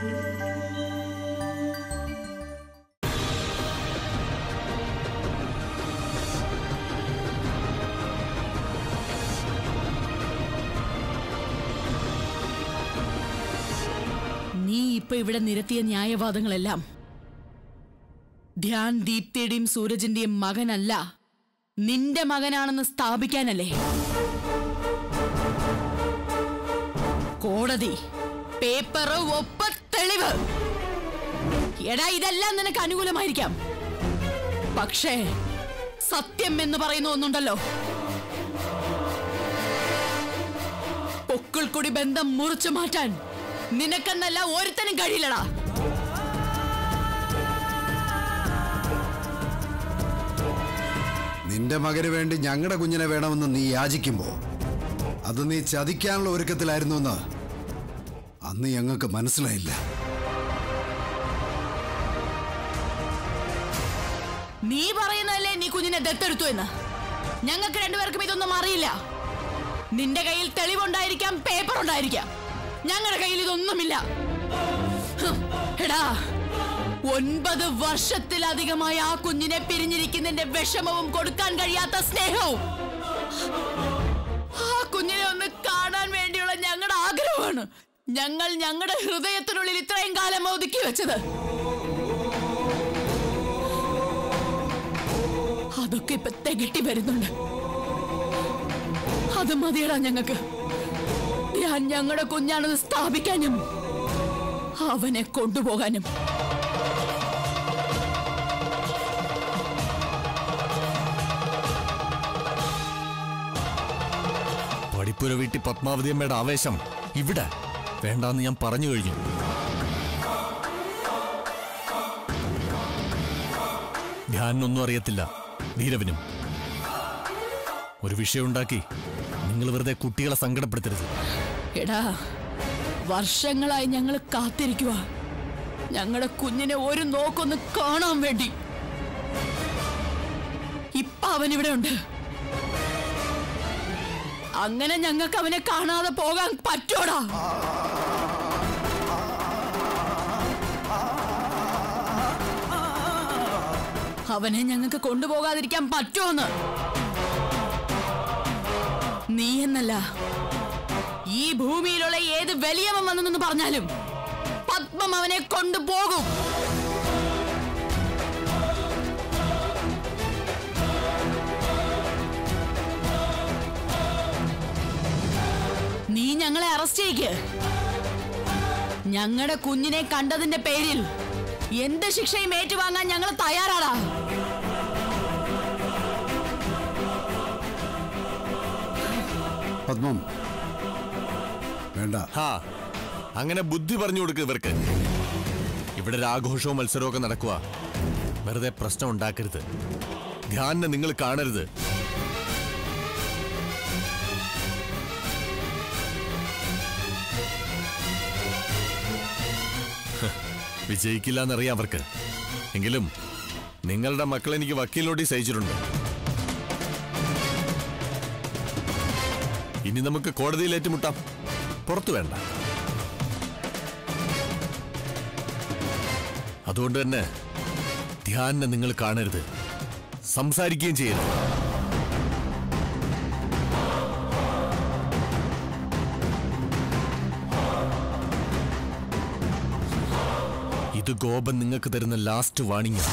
നീ ഇപ്പൊ ഇവിടെ നിരത്തിയ ന്യായവാദങ്ങളെല്ലാം ധ്യാൻ ദീപ്തിയുടെയും സൂരജിന്റെയും മകനല്ല നിന്റെ മകനാണെന്ന് സ്ഥാപിക്കാനല്ലേ കോടതി പേപ്പർ ഒപ്പ തെളിവ് എടാ ഇതെല്ലാം നിനക്ക് അനുകൂലമായിരിക്കാം പക്ഷേ സത്യം എന്ന് പറയുന്ന ഒന്നുണ്ടല്ലോ പൊക്കിൾക്കൊടി ബന്ധം മുറിച്ചു മാറ്റാൻ നിനക്കെന്നല്ല ഒരുത്തനും കഴിയില്ലടാ നിന്റെ മകന് വേണ്ടി ഞങ്ങളുടെ കുഞ്ഞിനെ വേണമെന്ന് നീ യാചിക്കുമ്പോ അത് നീ ചതിക്കാനുള്ള ഒരുക്കത്തിലായിരുന്നു എന്ന് അന്ന് ഞങ്ങൾക്ക് മനസ്സിലായില്ല നീ പറയുന്നതല്ലേ നീ കുഞ്ഞിനെ ദത്തെടുത്തു എന്ന് ഞങ്ങൾക്ക് രണ്ടുപേർക്കും ഇതൊന്നും അറിയില്ല നിന്റെ കയ്യിൽ തെളിവുണ്ടായിരിക്കാം പേപ്പർ ഉണ്ടായിരിക്കാം ഞങ്ങളുടെ കയ്യിൽ ഇതൊന്നുമില്ല ഹും, എടാ ഒൻപത് വർഷത്തിലധികമായി ആ കുഞ്ഞിനെ പിരിഞ്ഞിരിക്കുന്നതിന്റെ വിഷമവും കൊടുക്കാൻ കഴിയാത്ത സ്നേഹവും ആ കുഞ്ഞിനെ ഒന്ന് കാണാൻ വേണ്ടിയുള്ള ഞങ്ങളുടെ ആഗ്രഹമാണ് ഞങ്ങൾ ഞങ്ങളുടെ ഹൃദയത്തിനുള്ളിൽ ഇത്രയും കാലം ഒതുക്കി വെച്ചത് അതൊക്കെ ഇപ്പൊ തികട്ടി വരുന്നുണ്ട് അത് മതിയടാ ഞങ്ങൾക്ക് ഞാൻ ഞങ്ങളുടെ കുഞ്ഞാണെന്ന് സ്ഥാപിക്കാനും അവനെ കൊണ്ടുപോകാനും പടിപ്പുര വീട്ടി പത്മാവതി അമ്മയുടെ ആവേശം ഇവിടെ വേണ്ടാന്ന് ഞാൻ പറഞ്ഞു കഴിഞ്ഞു ധ്യാനൊന്നും അറിയത്തില്ല നീരവനും ഒരു വിഷയം ഉണ്ടാക്കി നിങ്ങൾ വെറുതെ കുട്ടികളെ സങ്കടപ്പെടുത്തരുത് എടാ വർഷങ്ങളായി ഞങ്ങൾ കാത്തിരിക്കുക ഞങ്ങളുടെ കുഞ്ഞിനെ ഒരു നോക്കൊന്ന് കാണാൻ വേണ്ടി ഇപ്പൊ അവൻ ഇവിടെ ഉണ്ട് അങ്ങനെ ഞങ്ങൾക്ക് അവനെ കാണാതെ പോകാൻ പറ്റോടാ അവനെ ഞങ്ങൾക്ക് കൊണ്ടുപോകാതിരിക്കാൻ പറ്റുമെന്ന് നീ എന്നല്ല ഈ ഭൂമിയിലുള്ള ഏത് വലിയവൻ വന്നെന്ന് പറഞ്ഞാലും പത്മം അവനെ കൊണ്ടുപോകും നീ ഞങ്ങളെ അറസ്റ്റ് ചെയ്യിക്ക് ഞങ്ങളുടെ കുഞ്ഞിനെ കണ്ടതിന്റെ പേരിൽ എന്ത് ശിക്ഷയും ഏറ്റുവാങ്ങാൻ ഞങ്ങൾ തയ്യാറാടാ പത്മം വേണ്ട ഹാ അങ്ങനെ ബുദ്ധി പറഞ്ഞു കൊടുക്കുക ഇവർക്ക് ഇവിടെ ഒരു ആഘോഷവും മത്സരവും ഒക്കെ നടക്കുക വെറുതെ പ്രശ്നം ഉണ്ടാക്കരുത് ധ്യാനിനെ നിങ്ങൾ കാണരുത് ഹ്, വിജയിക്കില്ല എന്നറിയാം അവർക്ക് എങ്കിലും നിങ്ങളുടെ മക്കൾ എനിക്ക് വക്കീൽ നോട്ടീസ് അയച്ചിട്ടുണ്ട് ഇനി നമുക്ക് കോടതിയിൽ ഏറ്റുമുട്ടാം പുറത്തു വേണ്ട അതുകൊണ്ട് തന്നെ ധ്യാനിനെ നിങ്ങൾ കാണരുത് സംസാരിക്കുകയും ചെയ്യരുത് ഇത് ഗോപൻ നിങ്ങൾക്ക് തരുന്ന ലാസ്റ്റ് വാണിംഗ്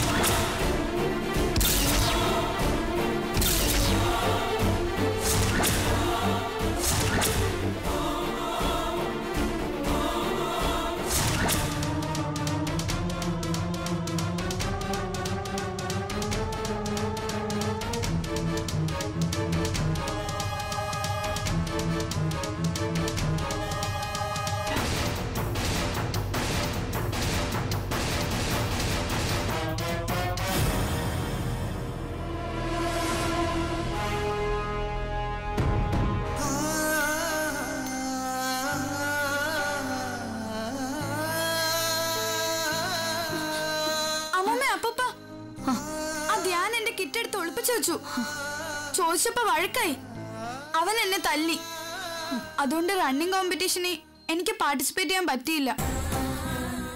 അമ്മമ്മ അപ്പപ്പ ആ ധ്യാൻ എന്റെ കിറ്റ് എടുത്ത് ഒളിപ്പിച്ചു വെച്ചു ചോദിച്ചപ്പോ വഴക്കായി അവൻ എന്നെ തല്ലി അതുകൊണ്ട് റണ്ണിങ് കോമ്പറ്റീഷന് എനിക്ക് പാർട്ടിസിപ്പേറ്റ് ചെയ്യാൻ പറ്റിയില്ല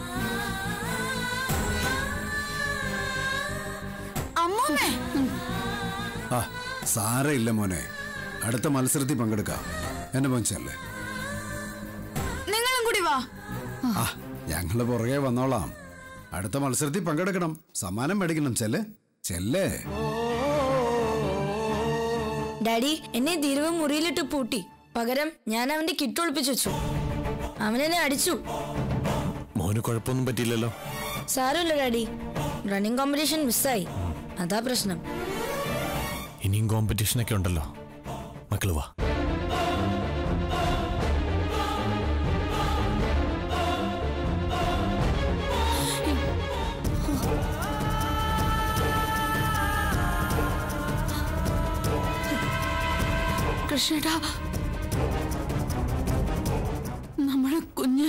അമ്മൂമ്മേ ആ സാരയില്ല മോനെ അടുത്ത മത്സരത്തിൽ പങ്കെടുക്കാം എന്റെ മോൻച്ചല്ലേ നിങ്ങളും കൂടി വാ ആ ഞങ്ങള് പുറകെ വന്നോളാം അടുത്ത മത്സരത്തിൽ പങ്കെടുക്കണം സമ്മാനം മേടിക്കണം ചെല്ലേ ചെല്ലേ ഡാഡി എന്നെ ദിരുവ് മുറിയിലിട്ട് പൂട്ടി പകരം ഞാൻ അവന്റെ കിറ്റ് ഒളിപ്പിച്ചു വെച്ചു അവനെന്നെ അടിച്ചു മോന് കുഴപ്പമൊന്നും പറ്റിയില്ലല്ലോ സാരമില്ല ഡാഡി റണ്ണിങ് കോമ്പറ്റീഷൻ മിസ്സായി അതാ പ്രശ്നം ഇനിയും കോമ്പറ്റീഷനൊക്കെ ഉണ്ടല്ലോ മക്കള് വാ കൃഷ്ണേട്ടാ നമ്മുടെ കുഞ്ഞ്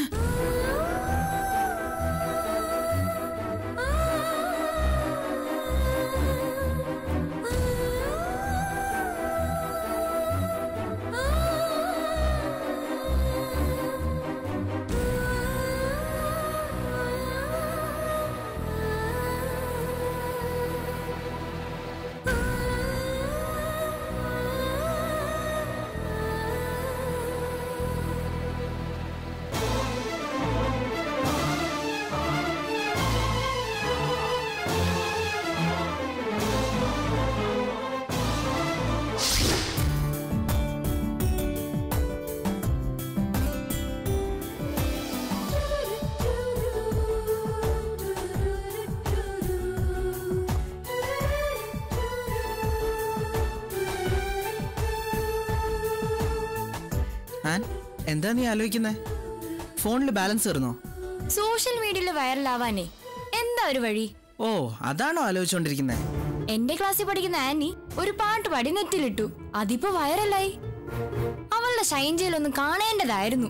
ആൻ എന്താ നീ ആലോചിക്കുന്നേ ഫോണിൽ ബാലൻസ് തീർന്നോ സോഷ്യൽ മീഡിയയിൽ വൈറലാവാനേ എന്താ ഒരു വഴി ഓ അതാണോ ആലോചിച്ചോണ്ടിരിക്കുന്നേ എന്റെ ക്ലാസ്സിൽ പഠിക്കുന്ന ആനി ഒരു പാട്ട് പാടി നെറ്റിലിട്ടു അതിപ്പോ വൈറലായി അവളുടെ ഷൈൻ ചെയ്യലൊന്ന് കാണേണ്ടതായിരുന്നു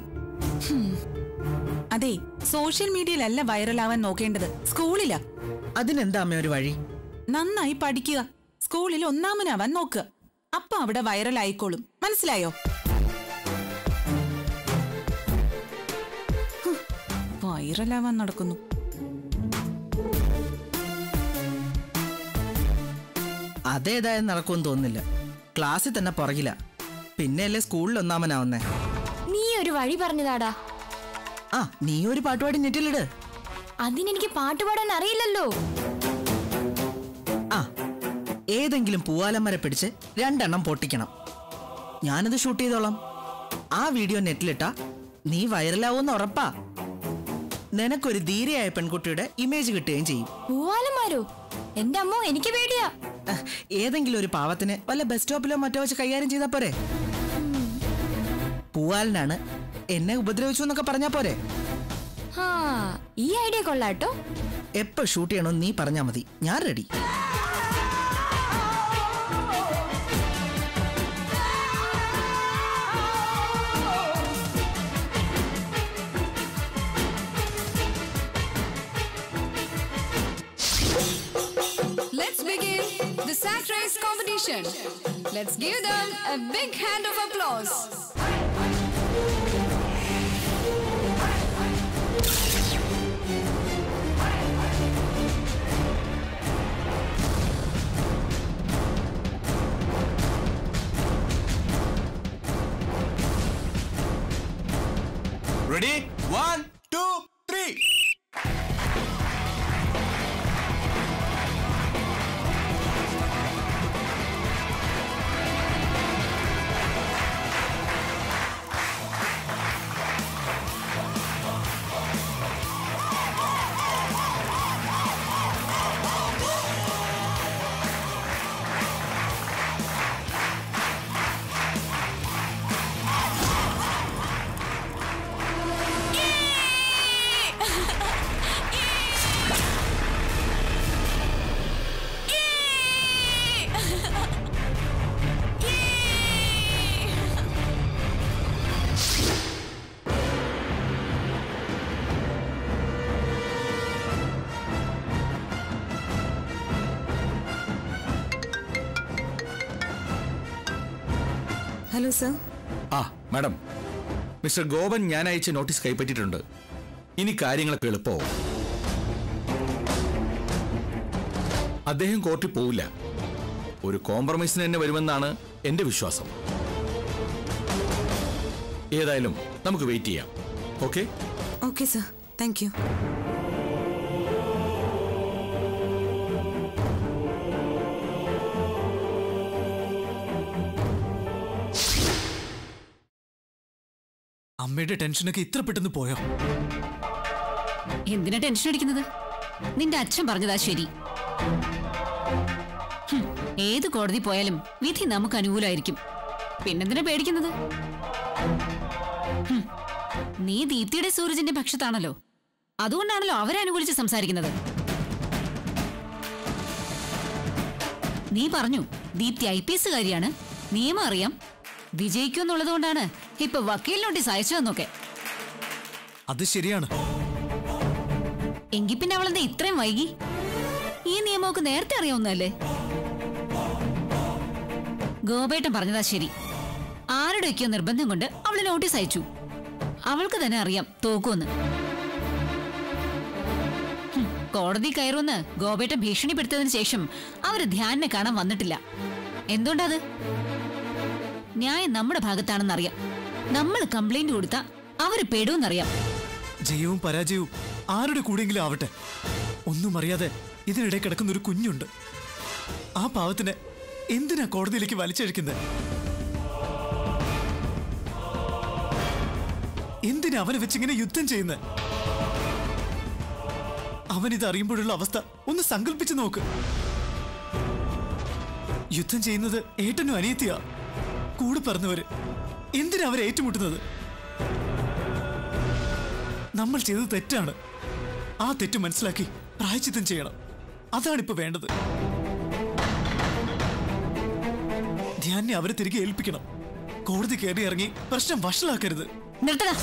അതെ സോഷ്യൽ മീഡിയയിലല്ല വൈറലാവാൻ നോക്കേണ്ടത് സ്കൂളിലാ അതിനെന്താ അമ്മ ഒരു വഴി നന്നായി പഠിക്കുക സ്കൂളിൽ ഒന്നാമനാവാൻ നോക്കുക അപ്പൊ അവിടെ വൈറലായിക്കോളും മനസ്സിലായോ ഹ്, വൈറലാവാൻ നടക്കുന്നു അതേതായാലും നടക്കുമെന്ന് തോന്നുന്നില്ല ക്ലാസ്സിൽ തന്നെ പുറകില പിന്നെയല്ലേ സ്കൂളിൽ ഒന്നാമനാവുന്നേ നീ ഒരു വഴി പറഞ്ഞതാടാ ആ നീ ഒരു പാട്ടുപാടി നെറ്റിലിട് അതിനെനിക്ക് പാട്ട് പാടാൻ അറിയില്ലല്ലോ ആ ഏതെങ്കിലും പൂവാലന്മാരെ പിടിച്ച് രണ്ടെണ്ണം പൊട്ടിക്കണം ഞാനത് ഷൂട്ട് ചെയ്തോളാം ആ വീഡിയോ നെറ്റിലിട്ടാ നീ വൈറലാവുമെന്ന് ഉറപ്പാ നിനക്കൊരു ധീരയായ പെൺകുട്ടിയുടെ ഇമേജ് കിട്ടുകയും ചെയ്യും പൂവാലന്മാരോ എന്റെ അമ്മോ എനിക്ക് പേടിയാ അഹ്, ഏതെങ്കിലും ഒരു പാവത്തിന് വല്ല ബസ് സ്റ്റോപ്പിലോ മറ്റോ വെച്ച് കൈകാര്യം ചെയ്താ പോരെ പൂവാലിനാണ് എന്നെ ഉപദ്രവിച്ചു എന്നൊക്കെ പറഞ്ഞാ പോരെ ആ ഈ ഐഡിയ കൊള്ളാട്ടോ എപ്പോ ഷൂട്ട് ചെയ്യണമെന്ന് നീ പറഞ്ഞാ മതി ഞാൻ ready Let's begin the sack race competition. Let's give them a big hand of applause. Ready one two three hello sir ആ മാഡം മിസ്റ്റർ ഗോപൻ ഞാൻ അയച്ച നോട്ടീസ് കൈപ്പറ്റിയിട്ടുണ്ട് ഇനി കാര്യങ്ങളൊക്കെ എളുപ്പമാവും അദ്ദേഹം കോർട്ടിൽ പോവില്ല ഒരു കോംപ്രമൈസിന് തന്നെ വരുമെന്നാണ് എന്റെ വിശ്വാസം ഏതായാലും നമുക്ക് വെയിറ്റ് ചെയ്യാം okay okay sir thank you അമ്മയുടെ ടെൻഷനൊക്കെ ഇത്ര പെട്ടെന്ന് പോയോ എന്തിനാ ടെൻഷൻ അടിക്കുന്നത് നിന്റെ അച്ഛൻ പറഞ്ഞതാ ശരി ഹും, ഏത് കോടതി പോയാലും വിധി നമുക്ക് അനുകൂലമായിരിക്കും പിന്നെന്തിനാ പേടിക്കുന്നത് ഹും, നീ ദീപ്തിയുടെ സൂരജിന്റെ പക്ഷത്താണല്ലോ അതുകൊണ്ടാണല്ലോ അവരെ അനുകൂലിച്ച് സംസാരിക്കുന്നത് നീ പറഞ്ഞു ദീപ്തി ഐ പി എസുകാരിയാണ് നിയമം അറിയാം വിജയിക്കുമെന്നുള്ളത് കൊണ്ടാണ് ഇപ്പൊ വക്കീൽ നോട്ടീസ് അയച്ചതെന്നൊക്കെ അത് ശരിയാണ് എങ്കി പിന്നെ അവളെന്താ ഇത്രയും വൈകി ഈ നിയമമൊക്കെ നേരത്തെ അറിയാവുന്നതല്ലേ ഗോപേട്ടൻ പറഞ്ഞതാ ശരി ആരുടെയൊക്കെയോ നിർബന്ധം കൊണ്ട് അവള് നോട്ടീസ് അയച്ചു അവൾക്ക് തന്നെ അറിയാം തോക്കുമെന്ന് ഹും, കോടതി കയറുമെന്ന് ഗോപേട്ടൻ ഭീഷണിപ്പെടുത്തിയതിനു ശേഷം അവര് ധ്യാനിനെ കാണാൻ വന്നിട്ടില്ല എന്തുകൊണ്ടത് ന്യായം നമ്മുടെ ഭാഗത്താണെന്നറിയാം നമ്മൾ കംപ്ലൈന്റ് കൊടുത്താ അവര് പെടുമെന്നറിയാം ജയവും പരാജയവും ആരുടെ കൂടെയെങ്കിലും ആവട്ടെ ഒന്നും അറിയാതെ ഇതിനിടെ കിടക്കുന്ന ഒരു കുഞ്ഞുണ്ട് ആ പാവത്തിനെ എന്തിനാ കോടതിയിലേക്ക് വലിച്ചഴിക്കുന്നത് എന്തിനാ അവനെ വെച്ചിങ്ങനെ യുദ്ധം ചെയ്യുന്നത് അവനിത് അറിയുമ്പോഴുള്ള അവസ്ഥ ഒന്ന് സങ്കല്പിച്ചു നോക്ക് യുദ്ധം ചെയ്യുന്നത് ഏട്ടനും അനിയത്തിയാ കൂടെ പറഞ്ഞവര് എന്തിനാ അവരെ ഏറ്റുമുട്ടുന്നത് നമ്മൾ ചെയ്തത് തെറ്റാണ് ആ തെറ്റ് മനസ്സിലാക്കി പ്രായച്ചിത്തം ചെയ്യണം അതാണിപ്പോ വേണ്ടത് ധ്യാനെ അവരെ തിരികെ ഏൽപ്പിക്കണം കോടതി കയറി ഇറങ്ങി പ്രശ്നം വഷളാക്കരുത് നിർത്തടാ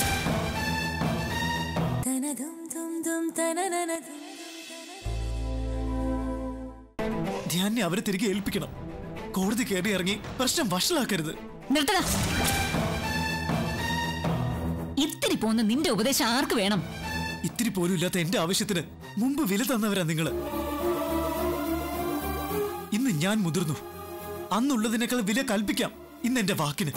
ധ്യാനെ അവരെ തിരികെ ഏൽപ്പിക്കണം കോടതി കയറി ഇറങ്ങി പ്രശ്നം വഷളാക്കരുത് നിർത്തടാ ഇത്തിരി പോന്ന നിന്റെ ഉപദേശം ആർക്ക് വേണം ഇത്തിരി പോലും ഇല്ലാത്ത എന്റെ ആവശ്യത്തിന് മുമ്പ് വില തന്നവരാ നിങ്ങള് ഇന്ന് ഞാൻ മുതിർന്നു അന്നുള്ളതിനേക്കാൾ വില കൽപ്പിക്കാം ഇന്ന് എന്റെ വാക്കിന്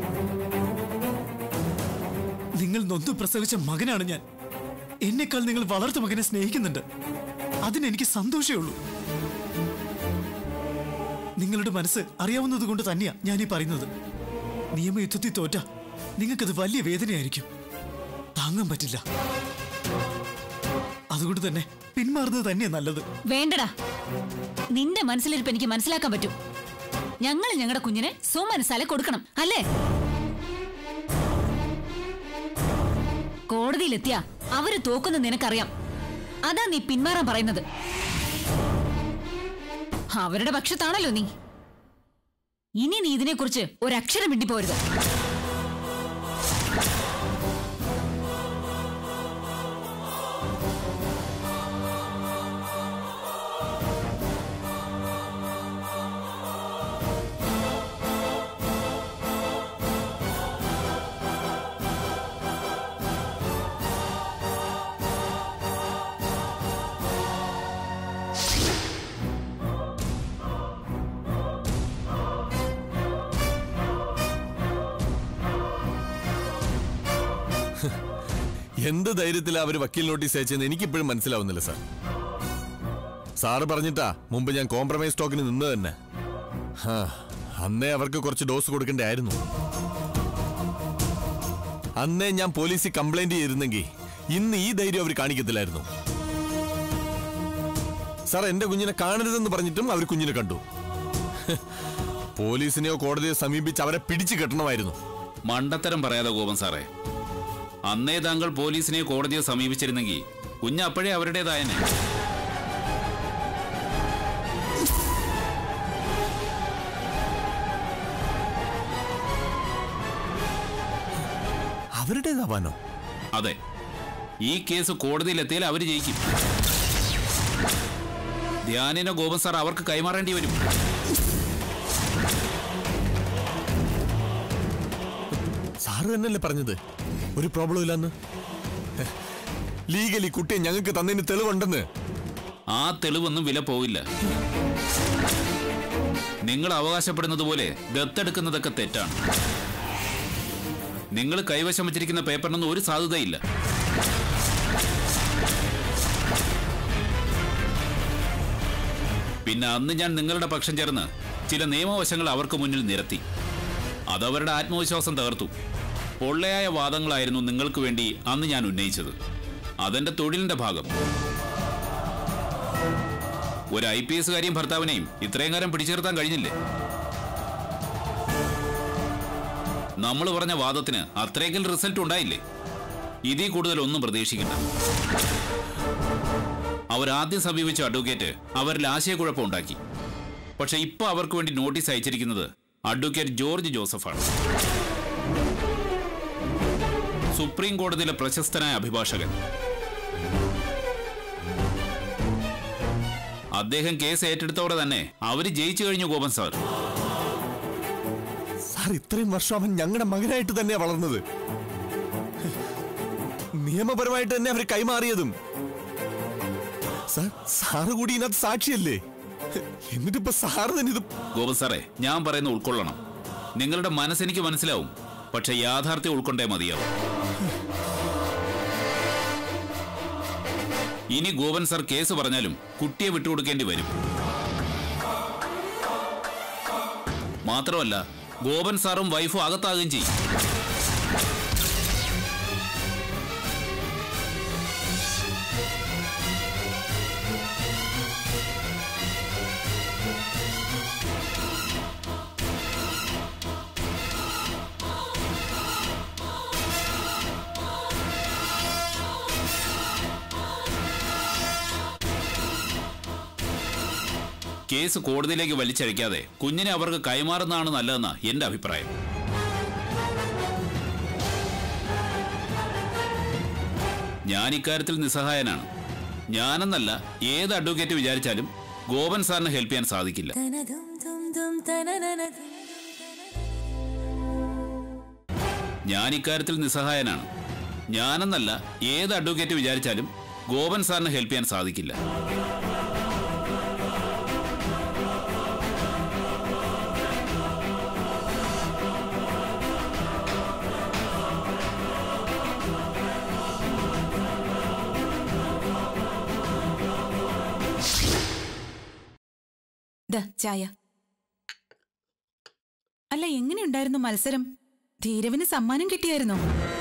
നിങ്ങൾ നൊന്തു പ്രസവിച്ച മകനാണ് ഞാൻ എന്നെക്കാൾ നിങ്ങൾ വളർത്ത മകനെ സ്നേഹിക്കുന്നുണ്ട് അതിനെനിക്ക് സന്തോഷമേ ഉള്ളൂ നിങ്ങളുടെ മനസ്സ് അറിയാവുന്നത് കൊണ്ട് തന്നെയാ ഞാൻ ഈ പറയുന്നത് നിയമയുദ്ധത്തിൽ തോറ്റ നിങ്ങൾക്കത് വലിയ വേദനയായിരിക്കും താങ്ങാൻ പറ്റില്ല അതുകൊണ്ട് തന്നെ പിന്മാറുന്നത് തന്നെയാ നല്ലത് വേണ്ടടാ നിന്റെ മനസ്സിലിരിപ്പ് എനിക്ക് മനസ്സിലാക്കാൻ പറ്റും ഞങ്ങൾ ഞങ്ങളുടെ കുഞ്ഞിനെ സുമനസാലെ കൊടുക്കണം അല്ലേ കോടതിയിലെത്തിയ അവര് തോക്കുന്ന നിനക്കറിയാം അതാ നീ പിന്മാറാൻ പറയുന്നത് അവരുടെ പക്ഷത്താണല്ലോ നീ ഇനി നീ ഇതിനെക്കുറിച്ച് ഒരക്ഷരം മിണ്ടിപ്പോരുത് എന്ത് ധൈര്യത്തിലാ അവര് വക്കീൽ നോട്ടീസ് അയച്ചെന്ന് എനിക്കിപ്പോഴും മനസ്സിലാവുന്നില്ല സാർ സാറ് പറഞ്ഞിട്ടാ മുമ്പ് ഞാൻ കോംപ്രമൈസ് ടോക്കിന് നിന്ന് തന്നെ ഹാ, അന്നേ അവർക്ക് കുറച്ച് ഡോസ് കൊടുക്കേണ്ടായിരുന്നു അന്നേ ഞാൻ പോലീസിൽ കംപ്ലൈന്റ് ചെയ്തിരുന്നെങ്കിൽ ഇന്ന് ഈ ധൈര്യം അവർ കാണിക്കത്തില്ലായിരുന്നു സാർ എന്റെ കുഞ്ഞിനെ കാണരുതെന്ന് പറഞ്ഞിട്ടും അവർ കുഞ്ഞിനെ കണ്ടു ഹ്, പോലീസിനെയോ കോടതിയോ സമീപിച്ച് അവരെ പിടിച്ചു കെട്ടണമായിരുന്നു മണ്ടത്തരം പറയാതെ ഗോപൻ സാറേ അന്നേ താങ്കൾ പോലീസിനെ കോടതിയെ സമീപിച്ചിരുന്നെങ്കിൽ കുഞ്ഞ് അപ്പോഴേ അവരുടേതായനെ അവരുടേതാവാനോ അതെ ഈ കേസ് കോടതിയിലെത്തിയാൽ അവർ ജയിക്കും ധ്യാനിനെ ഗോപൻ സാർ അവർക്ക് കൈമാറേണ്ടി വരും സാറ് തന്നെയല്ലേ പറഞ്ഞത് ഒരു പ്രോബ്ലം ഇല്ലെന്ന് ലീഗലി കുട്ടിയെ ഞങ്ങൾക്ക് തന്നതിന് തെളിവുണ്ടെന്ന് ആ തെളിവൊന്നും വില പോവില്ല നിങ്ങൾ അവകാശപ്പെടുന്നത് പോലെ ദത്തെടുക്കുന്നതൊക്കെ തെറ്റാണ് നിങ്ങൾ കൈവശം വച്ചിരിക്കുന്ന പേപ്പറിനൊന്നും ഒരു സാധുതയില്ല പിന്നെ അന്ന് ഞാൻ നിങ്ങളുടെ പക്ഷം ചേർന്ന് ചില നിയമവശങ്ങൾ അവർക്ക് മുന്നിൽ നിരത്തി അതവരുടെ ആത്മവിശ്വാസം തകർത്തു പൊള്ളയായ വാദങ്ങളായിരുന്നു നിങ്ങൾക്ക് വേണ്ടി അന്ന് ഞാൻ ഉന്നയിച്ചത് അതെന്റെ തൊഴിലിന്റെ ഭാഗം ഒരു ഐ പി എസുകാരിയും ഭർത്താവിനെയും ഇത്രയും കാലം പിടിച്ചു നിർത്താൻ കഴിഞ്ഞില്ലേ നമ്മൾ പറഞ്ഞ വാദത്തിന് അത്രയെങ്കിലും റിസൾട്ട് ഉണ്ടായില്ലേ ഇതിൽ കൂടുതൽ ഒന്നും പ്രതീക്ഷിക്കണ്ട അവരാദ്യം സമീപിച്ച അഡ്വക്കേറ്റ് അവരിൽ ആശയക്കുഴപ്പം ഉണ്ടാക്കി പക്ഷെ ഇപ്പൊ അവർക്ക് വേണ്ടി നോട്ടീസ് അയച്ചിരിക്കുന്നത് അഡ്വക്കേറ്റ് ജോർജ് ജോസഫാണ് സുപ്രീം കോടതിയിലെ പ്രശസ്തനായ അഭിഭാഷകൻ അദ്ദേഹം കേസ് ഏറ്റെടുത്തോടെ തന്നെ അവര് ജയിച്ചു കഴിഞ്ഞു ഗോപൻ സാർ സാർ ഇത്രയും വർഷം അവൻ ഞങ്ങളുടെ മകനായിട്ട് തന്നെയാ വളർന്നത് നിയമപരമായിട്ട് തന്നെ അവർ കൈമാറിയതും സാർ സാറ് കൂടി ഇതിനകത്ത് സാക്ഷിയല്ലേ എന്നിട്ടിപ്പോ സാറ് തന്നെ ഇത് ഗോപൻ സാറേ ഞാൻ പറയുന്ന ഉൾക്കൊള്ളണം നിങ്ങളുടെ മനസ്സെനിക്ക് മനസ്സിലാവും പക്ഷെ യാഥാർത്ഥ്യം ഉൾക്കൊണ്ടേ മതിയാവും ഇനി ഗോപൻ സാർ കേസ് പറഞ്ഞാലും കുട്ടിയെ വിട്ടുകൊടുക്കേണ്ടി വരും മാത്രമല്ല ഗോപൻ സാറും വൈഫും അകത്താകുകയും ചെയ്യും കേസ് കോടതിയിലേക്ക് വലിച്ചഴിക്കാതെ കുഞ്ഞിനെ അവർക്ക് കൈമാറുന്നതാണ് നല്ലതെന്നാ എന്റെ അഭിപ്രായം ഞാൻ ഇക്കാര്യത്തിൽ നിസ്സഹായനാണ് ഞാനെന്നല്ല ഏത് അഡ്വക്കേറ്റ് വിചാരിച്ചാലും ഗോപൻ സാറിന് ഹെൽപ്പ് ചെയ്യാൻ സാധിക്കില്ല ഞാൻ ഇക്കാര്യത്തിൽ നിസ്സഹായനാണ് ഞാനെന്നല്ല ഏത് അഡ്വക്കേറ്റ് വിചാരിച്ചാലും ഗോപൻ സാറിന് ഹെൽപ്പ് ചെയ്യാൻ സാധിക്കില്ല ദാ ചായ അല്ല എങ്ങനെയുണ്ടായിരുന്നു മത്സരം ധീരവിന് സമ്മാനം കിട്ടിയായിരുന്നോ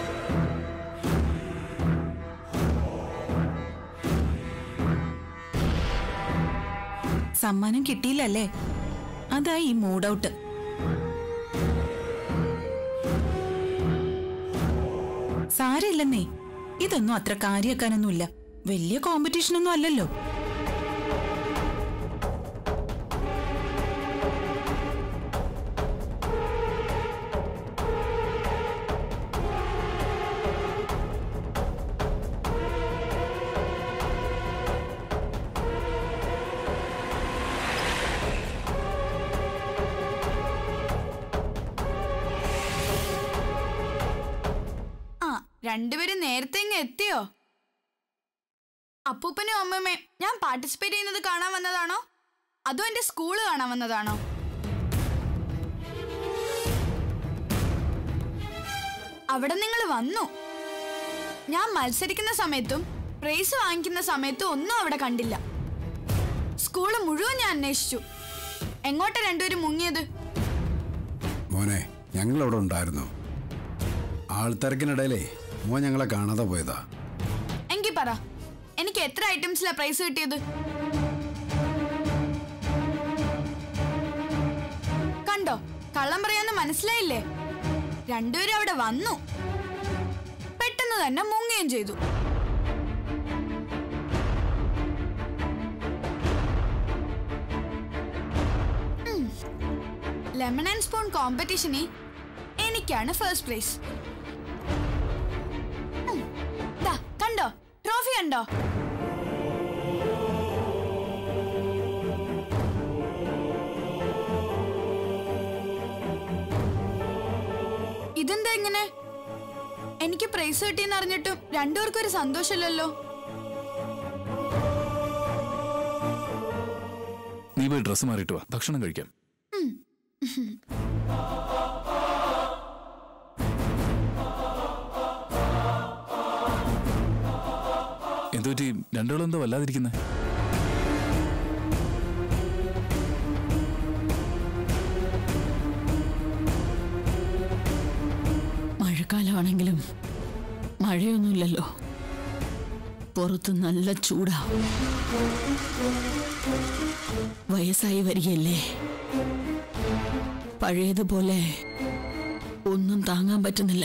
സമ്മാനം കിട്ടിയില്ലല്ലേ അതാ ഈ മൂഡ് ഔട്ട് സാരമില്ലെന്നേ ഇതൊന്നും അത്ര കാര്യാക്കാനൊന്നുമില്ല വലിയ കോമ്പറ്റീഷനൊന്നും അല്ലല്ലോ ആ രണ്ടുപേരും നേരത്തെ ഇങ്ങ് എത്തിയോ അപ്പൂപ്പനും അമ്മമ്മയും ഞാൻ പാർട്ടിസിപ്പേറ്റ് ചെയ്യുന്നത് കാണാൻ വന്നതാണോ അതോ എന്റെ സ്കൂള് കാണാൻ വന്നതാണോ അവിടെ നിങ്ങൾ വന്നു ഞാൻ മത്സരിക്കുന്ന സമയത്തും പ്രൈസ് വാങ്ങിക്കുന്ന സമയത്തും ഒന്നും അവിടെ കണ്ടില്ല സ്കൂള് മുഴുവൻ ഞാൻ അന്വേഷിച്ചു എങ്ങോട്ടാ രണ്ടുപേരും മുങ്ങിയത് മോനെ ഞങ്ങളവിടെ ഉണ്ടായിരുന്നു ആൾത്തിരക്കിനിടയിലേ മോൻ ഞങ്ങളെ കാണാതെ പോയതാ എങ്കി പറ എനിക്ക് എത്ര ഐറ്റംസിലാ പ്രൈസ് കിട്ടിയത് കണ്ടോ കള്ളം പറയാന്ന് മനസ്സിലായില്ലേ രണ്ടുപേരും അവിടെ വന്നു പെട്ടെന്ന് തന്നെ മുങ്ങുകയും ചെയ്തു ഉം. ലെമൺ ആൻഡ് സ്പൂൺ കോമ്പറ്റീഷനിൽ എനിക്കാണ് ഫസ്റ്റ് പ്രൈസ് ഉം. ദാ, കണ്ടോ ട്രോഫി കണ്ടോ ഇതെന്താ ഇങ്ങനെ എനിക്ക് പ്രൈസ് കിട്ടിയെന്ന് അറിഞ്ഞിട്ടും രണ്ടുപേർക്കും ഒരു സന്തോഷമില്ലല്ലോ പോയി ഡ്രസ്സ് മാറിയിട്ട് വാ ഭക്ഷണം കഴിക്കാം എന്തുപറ്റി രണ്ടുകളും എന്തോ വല്ലാതിരിക്കുന്നത് മഴക്കാലമാണെങ്കിലും മഴയൊന്നുമില്ലല്ലോ പുറത്ത് നല്ല ചൂടാ വയസ്സായി വരികയല്ലേ പഴയതുപോലെ ഒന്നും താങ്ങാൻ പറ്റുന്നില്ല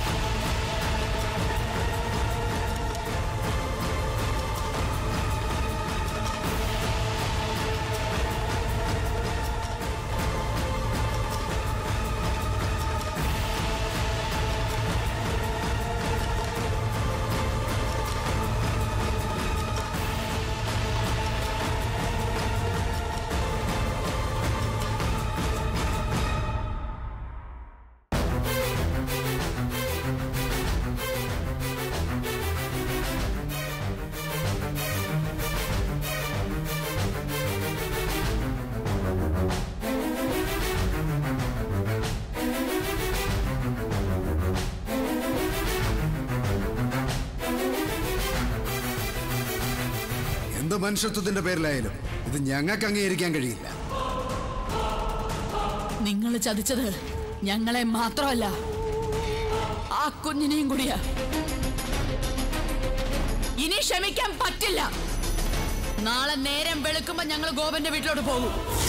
എന്ത് മനുഷ്യത്വത്തിന്റെ പേരിലായാലും ഇത് ഞങ്ങൾക്ക് അംഗീകരിക്കാൻ കഴിയില്ല നിങ്ങൾ ചതിച്ചത് ഞങ്ങളെ മാത്രമല്ല ആ കുഞ്ഞിനെയും കൂടിയാ ഇനി ക്ഷമിക്കാൻ പറ്റില്ല നാളെ നേരം വെളുക്കുമ്പോ ഞങ്ങൾ ഗോപന്റെ വീട്ടിലോട്ട് പോകും